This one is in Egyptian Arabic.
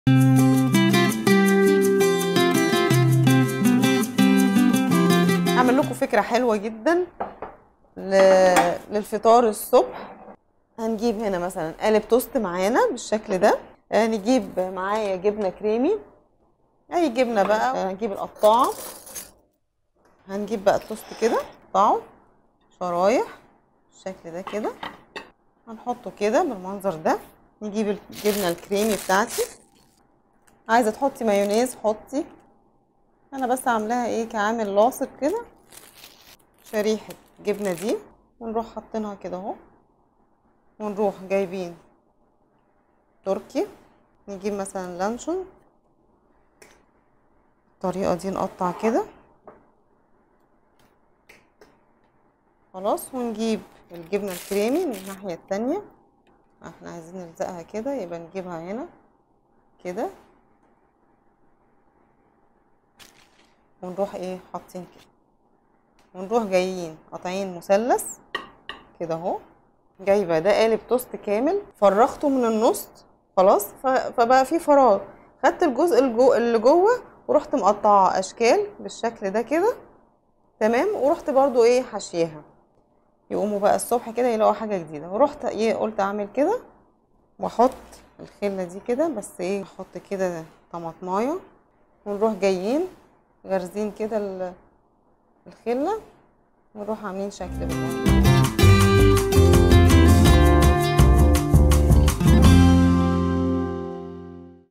هعمل لكم فكرة حلوة جدا ل... للفطار الصبح هنجيب هنا مثلا قالب توست معانا بالشكل ده هنجيب معايا جبنة كريمي اي جبنة بقى هنجيب القطاعة هنجيب بقى التوست كده نقطعه شرايح بالشكل ده كده هنحطه كده بالمنظر ده نجيب الجبنة الكريمي بتاعتي عايزة تحطي مايونيز حطي انا بس عاملاها ايه كعامل لاصق كده شريحة الجبنة دي ونروح حاطينها كده اهو ونروح جايبين تركي نجيب مثلا لانشون الطريقة دي نقطع كده خلاص ونجيب الجبنة الكريمي من الناحية التانية احنا عايزين نلزقها كده يبقى نجيبها هنا كده ونروح ايه حاطين كده ونروح جايين قاطعين مثلث كده اهو جايبه ده قالب توست كامل فرغته من النص خلاص فبقى فيه فراغ خدت الجزء الجو اللي جوه ورحت مقطعه اشكال بالشكل ده كده تمام ورحت برضو ايه حشيها يقوموا بقى الصبح كده يلاقوا حاجه جديده ورحت ايه قلت اعمل كده واحط الخله دي كده بس ايه احط كده طماطمايه ونروح جايين غارزين كده الخله ونروح عاملين شكل بالمنظر